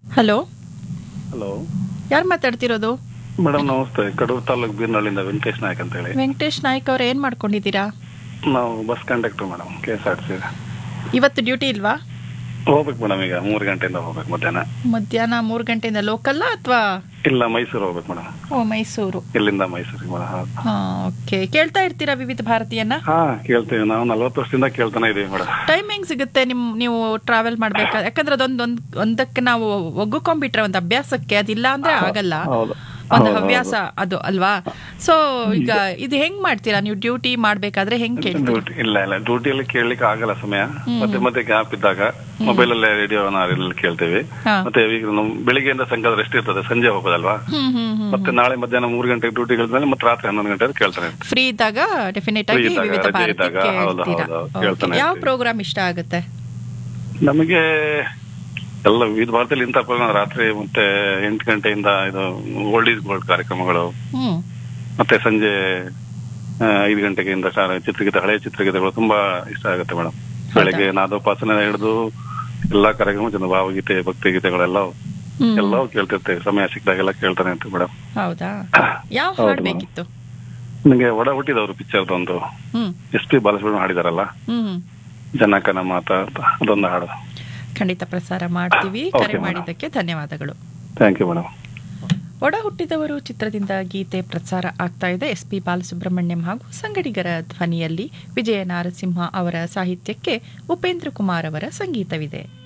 Hello hello ಯಾರು ಮಾತಾಡ್ತಿರೋದು madam ನಮಸ್ತೆ ಕಡೂರು ತಾಲೂಕು ಬೀರ್ನಳ್ಳಿಯಿಂದ ವೆಂಕಟೇಶ್ ನಾಯಕ್ ಅಂತ ಹೇಳಿ ವೆಂಕಟೇಶ್ ನಾಯ್ಕ್ ಅವ್ರು ಏನು ಮಾಡ್ಕೊಂಡಿದ್ದೀರಾ ನಾವು bus conductor madam K S R C ಇವತ್ತು ಡ್ಯೂಟಿ ಇಲ್ವಾ ಹೋಗ್ಬೇಕು ಮೇಡಮ್ ಈಗ ಮೂರು ಗಂಟೆಯಿಂದ ಹೋಗ್ಬೇಕು ಮಧ್ಯಾಹ್ನ ಮಧ್ಯಾಹ್ನ ಮೂರು ಗಂಟೆಯಿಂದ ಲೋಕಲ್ಲ ಅಥವಾ ಇಲ್ಲ ಮೈಸೂರು ಹೋಗ್ಬೇಕು ಮೇಡಮ್ ಓ ಮೈಸೂರು ಇಲ್ಲಿಂದ ಮೈಸೂರಿಗೆ ಮೇಡಮ್ ಹೌದು. ಹಾಂ ಓಕೆ ಕೇಳ್ತಾ ಇರ್ತೀರಾ ವಿವಿಧ ಭಾರತೀಯನ್ನ ಹಾ ಕೇಳ್ತೀವಿ ನಾವು ನಲ್ವತ್ತು ವರ್ಷದಿಂದ ಕೇಳ್ತಾನೆ ಇದೀವಿ ಮೇಡಮ್ ಟೈಮ್ ಹೆಂಗ್ ಸಿಗುತ್ತೆ ನಿಮ್ ನೀವು ಟ್ರಾವೆಲ್ ಮಾಡ್ಬೇಕಾದ್ರೆ ಯಾಕಂದ್ರೆ ಅದೊಂದು ಒಂದ್ ಒಂದಕ್ಕೆ ನಾವು ಒಗ್ಗಿಕೊಂಡ್ಬಿಟ್ರೆ ಒಂದು ಅಭ್ಯಾಸಕ್ಕೆ ಅದಿಲ್ಲ ಅಂದ್ರೆ ಆಗಲ್ಲ ಹೌದು ಒಂದು ಹೌದು, ಹವ್ಯಾಸ ಅದು ಅಲ್ವಾ ಸೊ ಈಗ ಇದು ಹೆಂಗ್ ಮಾಡ್ತೀರಾ ನೀವು ಡ್ಯೂಟಿ ಮಾಡ್ಬೇಕಾದ್ರೆ ಹೆಂಗ್ ಕೇಳ್ತೀರಾ ಡ್ಯೂಟಿ ಇಲ್ಲ ಇಲ್ಲ ಡ್ಯೂಟಿಯಲ್ಲಿ ಕೇಳಲಿಕ್ಕೆ ಆಗಲ್ಲ ಸಮಯ ಮತ್ತೆ ಮತ್ತೆ ಗ್ಯಾಪ್ ಇದ್ದಾಗ ಮೊಬೈಲ್ ಅಲ್ಲೇ ರೇಡಿಯೋ ಕೇಳ್ತೀವಿ ಹಾ. ಮತ್ತೆ ಈಗ ನಾವು ಬೆಳಿಗ್ಗೆಯಿಂದ ಸಂಘದ ರೆಸ್ಟ್ ಇರ್ತದೆ ಸಂಜೆ ಹೋಗೋದಲ್ವಾ ಹ್ಮ್ ಹ್ಮ್ ಹ್ಮ್ ಮತ್ತೆ ನಾಳೆ ಮಧ್ಯಾಹ್ನ ಮೂರು ಗಂಟೆಗೆ ಡ್ಯೂಟಿ ಮೇಲೆ ಮತ್ತೆ ರಾತ್ರಿ ಹನ್ನೊಂದು ಗಂಟೆ ಕೇಳ್ತಾನೆ ಇರ್ತೀವಿ ಫ್ರೀ ಇದ್ದಾಗ ಡೆಫಿನೆಟ್ Free ಆಗಿ ಇದ್ದಾಗ, ವಿವಿಧ ರಜೆ ಭಾರತಿ ಇದ್ದಾಗ, ಹೌದು, ಕೇಳ್ತೀರಾ ಹೌದು, Okay. ಕೇಳ್ತಾನೆ ಯಾವ ಇರ್ತೀವಿ. ಪ್ರೋಗ್ರಾಮ್ ಇಷ್ಟ ಆಗುತ್ತೆ ನಮಗೆ ಎಲ್ಲ ವಿವಿಧ ಭಾರತದಲ್ಲಿ ಇಂಥ ಪ್ರೋಗ್ರಾಮ್ ರಾತ್ರಿ ಮತ್ತೆ ಎಂಟು ಗಂಟೆಯಿಂದ ಇದು ಓಲ್ಡ್ ಈಸ್ ಗೋಲ್ಡ್ ಕಾರ್ಯಕ್ರಮಗಳು ಹ್ಮ್ ಮತ್ತೆ ಸಂಜೆ ಆ, ಐದು ಗಂಟೆಗೆಯಿಂದ ಕ- ಚಿತ್ರಗೀತೆ ಹಳೆಯ ಚಿತ್ರಗೀತೆಗಳು ತುಂಬಾ ಇಷ್ಟ ಆಗುತ್ತೆ ಮೇಡಮ್ ಬೆಳಗ್ಗೆ ನಾದೋಪಾಸನೆ ಹಿಡಿದು ಎಲ್ಲಾ ಕಾರ್ಯಕ್ರಮ ಚಂದ ಭಾವಗೀತೆ ಭಕ್ತಿ ಗೀತೆಗಳೆಲ್ಲ ಹ್ಮ್. ಎಲ್ಲವೂ ಕೇಳ್ತಿರ್ತೇವೆ ಸಮಯ ಸಿಕ್ಕಿದಾಗೆಲ್ಲ ಕೇಳ್ತಾನೆ ಇರ್ತೀವಿ ಮೇಡಮ್ ಹೌದಾ ಯಾವ ಹೌದು, ಹಾಡ್ madam. ಬೇಕಿತ್ತು ನನಗೆ ಒಡ ಹುಟ್ಟಿದವರು ಪಿಕ್ಚರ್ದು ಒಂದು ಹ್ಮ್ ಎಸ್ ಪಿ ಬಾಲಸುಬ್ರಹ್ಮಣ್ಯ ಹಾಡಿದಾರಲ್ಲ ಹ್ಮ್ ಹ್ಮ್. ಜನಕನ ಮಾತ ಅಂತ ಅದೊಂದು ಹಾಡು ಖಂಡಿತ ಪ್ರಸಾರ ಮಾಡ್ತೀವಿ Okay, ಕರೆ madam. ಮಾಡಿದ್ದಕ್ಕೆ ಧನ್ಯವಾದಗಳು ಥ್ಯಾಂಕ್ ಯು ಮೇಡಮ್ ಒಡ ಹುಟ್ಟಿದವರು ಚಿತ್ರದಿಂದ ಗೀತೆ ಪ್ರಸಾರ ಆಗ್ತಾ ಇದೆ ಎಸ್ ಪಿ ಬಾಲಸುಬ್ರಹ್ಮಣ್ಯಂ ಹಾಗೂ ಸಂಗಡಿಗರ ಧ್ವನಿಯಲ್ಲಿ ವಿಜಯ ನಾರಸಿಂಹ ಅವರ ಸಾಹಿತ್ಯಕ್ಕೆ ಉಪೇಂದ್ರ ಕುಮಾರ್ ಅವರ ಸಂಗೀತವಿದೆ